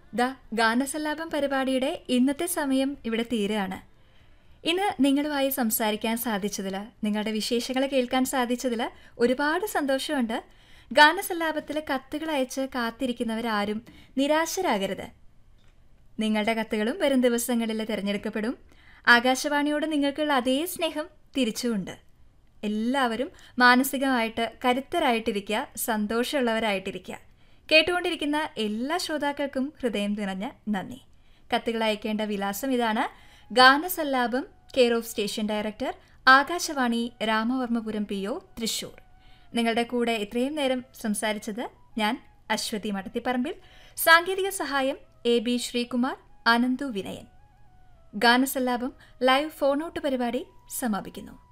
ദാ ഗാനസല്ലാപം പരിപാടിയുടെ ഇന്നത്തെ സമയം ഇവിടെ തീരുകയാണ് ഇന്ന് നിങ്ങളുമായി സംസാരിക്കാൻ സാധിച്ചതിൽ നിങ്ങളുടെ വിശേഷങ്ങൾ കേൾക്കാൻ സാധിച്ചതിൽ ഒരുപാട് സന്തോഷമുണ്ട് ഗാനസല്ലാപത്തിൽ കത്തുകൾ അയച്ച് കാത്തിരിക്കുന്നവരാരും നിരാശരാകരുത് നിങ്ങളുടെ കത്തുകളും വരും ദിവസങ്ങളിൽ തിരഞ്ഞെടുക്കപ്പെടും ആകാശവാണിയോട് നിങ്ങൾക്കുള്ള അതേ സ്നേഹം തിരിച്ചുമുണ്ട് എല്ലാവരും മാനസികമായിട്ട് കരുത്തരായിട്ടിരിക്കുക സന്തോഷമുള്ളവരായിട്ടിരിക്കുക കേട്ടുകൊണ്ടിരിക്കുന്ന എല്ലാ ശ്രോതാക്കൾക്കും ഹൃദയം നിറഞ്ഞ നന്ദി കത്തുകൾ അയക്കേണ്ട വിലാസം ഇതാണ് Ganasallapam care of station director Akashvani Ramavarmapuram P O Thrissur നിങ്ങളുടെ കൂടെ ഇത്രയും നേരം സംസാരിച്ചത് ഞാൻ അശ്വതി മടത്തിപ്പറമ്പിൽ സാങ്കേതിക സഹായം A B Sreekumar Ananthu Vinayan Ganasallapam live phone out പരിപാടി സമാപിക്കുന്നു